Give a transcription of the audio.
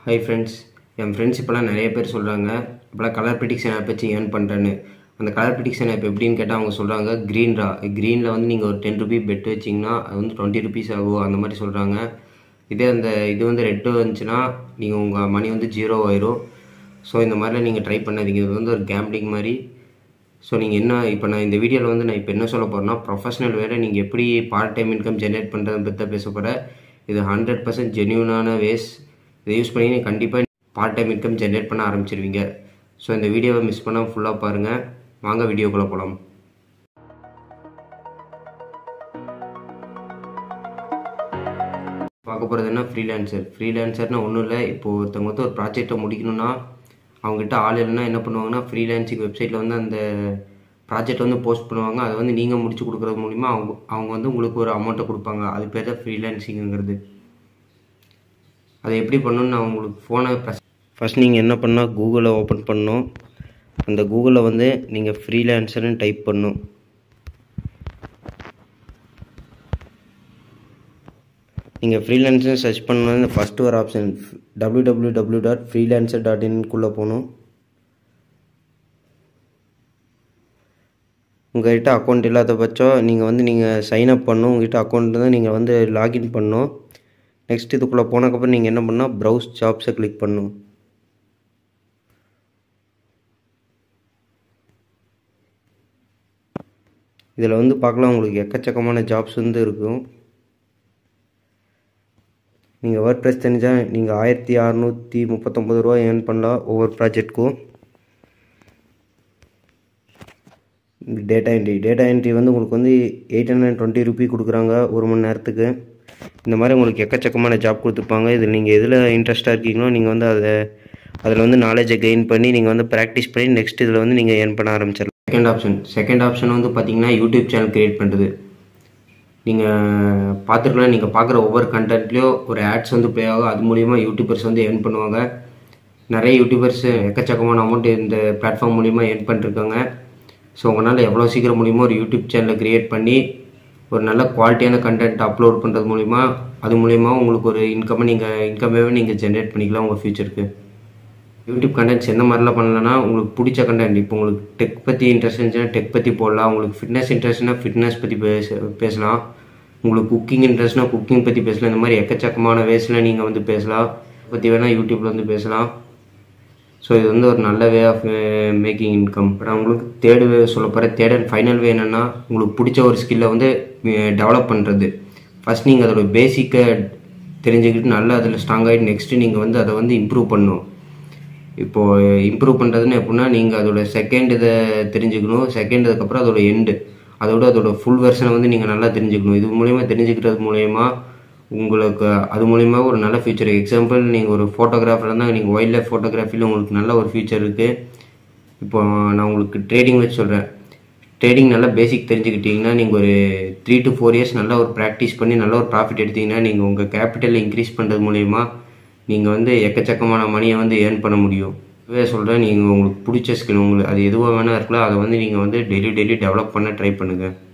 hi friends என் friends இப்போலாம் நிறைய பேர் சொல்கிறாங்க இப்போலாம் கலர் ப்ரிடிக்ஷன் ஆப் வச்சு ஏர்ன் பண்ணுறேன்னு அந்த கலர் ப்ரிடிக்ஷன் ஆப் எப்படின்னு கேட்டால் அவங்க சொல்கிறாங்க க்ரீன்ரா க்ரீனில் வந்து நீங்கள் ஒரு டென் ருபி பெட் வச்சிங்கன்னா அது வந்து டுவெண்ட்டி ருபீஸ் ஆகும் அந்த மாதிரி சொல்கிறாங்க இதே அந்த இது வந்து ரெட்டு வந்துச்சுன்னா நீங்கள் உங்கள் மணி வந்து ஜீரோ ஆயிரும் ஸோ இந்த மாதிரிலாம் நீங்கள் ட்ரை பண்ணாதீங்க இது வந்து ஒரு கேம்பிளிங் மாதிரி ஸோ நீங்கள் என்ன இப்போ நான் இந்த வீடியோவில் வந்து நான் இப்போ என்ன சொல்ல போகிறேன்னா ப்ரொஃபஷனல் வேலை நீங்கள் எப்படி பார்ட் டைம் இன்கம் ஜென்ரேட் பண்ணுறதை பற்றி தான் பேச போகிறேன் இது ஹண்ட்ரட் பர்சன்ட் ஜென்யூனான வேஸ் இதை யூஸ் பண்ணி நீங்கள் கண்டிப்பாக பார்ட் டைம் இன்கம் ஜென்ரேட் பண்ண ஆரம்பிச்சிருவீங்க ஸோ இந்த வீடியோவை மிஸ் பண்ணாமல் ஃபுல்லாக பாருங்கள் வாங்க வீடியோக்குள்ளே போகலாம் பார்க்க போகிறது என்ன ஃப்ரீலான்சர் ஃப்ரீலான்சர்னா ஒன்றும் இல்லை இப்போ ஒருத்தவங்க வந்து ஒரு ப்ராஜெக்டை முடிக்கணும்னா அவங்ககிட்ட ஆள் இல்லைன்னா என்ன பண்ணுவாங்கன்னா ஃப்ரீலான்சிங் வெப்சைட்டில் வந்து அந்த ப்ராஜெக்ட் வந்து போஸ்ட் பண்ணுவாங்க அதை வந்து நீங்கள் முடிச்சு கொடுக்குறது மூலிமா அவங்க அவங்க வந்து உங்களுக்கு ஒரு அமௌண்ட்டை கொடுப்பாங்க அது பேர் தான் ஃப்ரீலான்சிங்கிறது அதை எப்படி பண்ணணும்னு நான் உங்களுக்கு ஃபோனை ஃபஸ்ட் நீங்கள் என்ன பண்ணால் கூகுளை ஓப்பன் பண்ணணும் அந்த கூகுளில் வந்து நீங்கள் ஃப்ரீலான்சர்னு டைப் பண்ணணும் நீங்கள் ஃப்ரீலான்சர் சர்ச் பண்ணணும் ஃபஸ்ட்டு ஒரு option W W W dot freelancer dot இன்குள்ளே போகணும் உங்கள்கிட்ட அக்கௌண்ட் இல்லாத பட்சம் நீங்கள் வந்து நீங்கள் சைன் அப் பண்ணணும் உங்கள்கிட்ட அக்கௌண்ட் தான் நீங்கள் வந்து லாகின் பண்ணணும் நெக்ஸ்ட் இதுக்குள்ளே போனதுக்கப்புறம் நீங்கள் என்ன பண்ணால் ப்ரௌஸ் ஜாப்ஸை கிளிக் பண்ணணும் இதில் வந்து பார்க்கலாம் உங்களுக்கு எக்கச்சக்கமான ஜாப்ஸ் வந்து இருக்கும் நீங்கள் வேர்ட் ப்ரெஸ் தெரிஞ்சால் நீங்கள் ஆயிரத்தி அறநூற்றி முப்பத்தொம்பது ரூபா ஏர்ன் பண்ணலாம் ஒவ்வொரு ப்ராஜெக்ட்க்கும் டேட்டா என்ட்ரி டேட்டா என்ட்ரி வந்து உங்களுக்கு வந்து எயிட் ஹண்ட்ரட் டுவெண்ட்டி ருபி கொடுக்குறாங்க ஒரு மணி நேரத்துக்கு இந்த மாதிரி உங்களுக்கு எக்கச்சக்கமான ஜாப் கொடுத்துருப்பாங்க இதில் நீங்கள் எதில் இன்ட்ரெஸ்ட்டாக இருக்கீங்களோ நீங்கள் வந்து அதை அதில் வந்து நாலேஜை கெயின் பண்ணி நீங்கள் வந்து ப்ராக்டிஸ் பண்ணி நெக்ஸ்ட் இதில் வந்து நீங்கள் ஏர்ன் பண்ண ஆரம்பிச்சிடலாம் செகண்ட் ஆப்ஷன் செகண்ட் ஆப்ஷன் வந்து பார்த்தீங்கன்னா யூடியூப் சேனல் க்ரியேட் பண்ணுறது நீங்கள் பார்த்துருக்கலாம் நீங்கள் பார்க்குற ஒவ்வொரு கண்டென்ட்லேயும் ஒரு ஆட்ஸ் வந்து ப்ளே ஆகும் அது மூலிமா யூடியூபர்ஸ் வந்து ஏர்ன் பண்ணுவாங்க நிறைய யூடியூபர்ஸ் எக்கச்சக்கமான அமௌண்ட் இந்த பிளாட்ஃபார்ம் மூலிமா ஏர்ன் பண்ணிருக்காங்க ஸோ உங்களால் எவ்வளோ சீக்கிரம் முடியுமோ ஒரு யூடியூப் சேனலை க்ரியேட் பண்ணி ஒரு நல்ல குவாலிட்டியான கண்டென்ட் அப்லோட் பண்ணுறது மூலிமா அது மூலிமா உங்களுக்கு ஒரு இன்கம்மை நீங்கள் இன்கம்மே நீங்கள் ஜென்ரேட் பண்ணிக்கலாம் உங்கள் ஃபியூச்சருக்கு யூடியூப் கண்டென்ட்ஸ் எந்த மாதிரிலாம் பண்ணலன்னா உங்களுக்கு பிடிச்ச கண்டென்ட் இப்போ உங்களுக்கு டெக் பற்றி இன்ட்ரெஸ்ட் இருந்துச்சுன்னா டெக் பற்றி போடலாம் உங்களுக்கு ஃபிட்னஸ் இன்ட்ரெஸ்ட்னா ஃபிட்னஸ் பற்றி பேச பேசலாம் உங்களுக்கு குக்கிங் இன்ட்ரெஸ்ட்னா குக்கிங் பற்றி பேசலாம் இந்த மாதிரி எக்கச்சக்கமான வேஸில் நீங்கள் வந்து பேசலாம் பற்றி வேணால் யூடியூப்பில் வந்து பேசலாம் ஸோ இது வந்து ஒரு நல்ல வே ஆஃப் மேக்கிங் இன்கம் இப்போ நான் உங்களுக்கு தேர்டு வே சொல்ல போகிற தேர்ட் அண்ட் ஃபைனல் வே என்னென்னா உங்களுக்கு பிடிச்ச ஒரு ஸ்கில்லை வந்து டெவலப் பண்ணுறது ஃபஸ்ட் நீங்கள் அதோட பேசிக்கை தெரிஞ்சுக்கிட்டு நல்லா அதில் ஸ்ட்ராங் ஆகிட்டு நெக்ஸ்ட்டு நீங்கள் வந்து அதை வந்து இம்ப்ரூவ் பண்ணணும் இப்போது இம்ப்ரூவ் பண்ணுறதுன்னு எப்படின்னா நீங்கள் அதோட செகண்ட் இதை தெரிஞ்சுக்கணும் செகண்ட் அதுக்கப்புறம் அதோட எண்டு அதோட அதோட ஃபுல் வெர்ஷனை வந்து நீங்கள் நல்லா தெரிஞ்சுக்கணும் இது மூலயமா தெரிஞ்சுக்கிறது மூலயமா உங்களுக்கு அது மூலிமா ஒரு நல்ல ஃபியூச்சர் எக்ஸாம்பிள் நீங்கள் ஒரு ஃபோட்டோகிராஃபர் இருந்தால் நீங்கள் வைல்ட் லைஃப் ஃபோட்டோகிராஃபியில் உங்களுக்கு நல்ல ஒரு ஃபியூச்சர் இருக்குது இப்போ நான் உங்களுக்கு ட்ரேடிங் வச்சு சொல்கிறேன் ட்ரேடிங் நல்லா பேசிக் தெரிஞ்சுக்கிட்டிங்கன்னா நீங்கள் ஒரு த்ரீ டு ஃபோர் இயர்ஸ் நல்லா ஒரு ப்ராக்டிஸ் பண்ணி நல்ல ஒரு ப்ராஃபிட் எடுத்திங்கன்னா நீங்கள் உங்கள் கேபிட்டல் இன்க்ரீஸ் பண்ணுறது மூலயமா நீங்கள் வந்து எக்கச்சக்கமான மணியை வந்து ஏர்ன் பண்ண முடியும் இதுவே சொல்கிறேன் நீங்கள் உங்களுக்கு பிடிச்ச ஸ்கில் உங்களுக்கு அது எதுவாக வேணால் இருக்கலாம் அதை வந்து நீங்கள் வந்து டெய்லி டெய்லி டெவலப் பண்ண ட்ரை பண்ணுங்கள்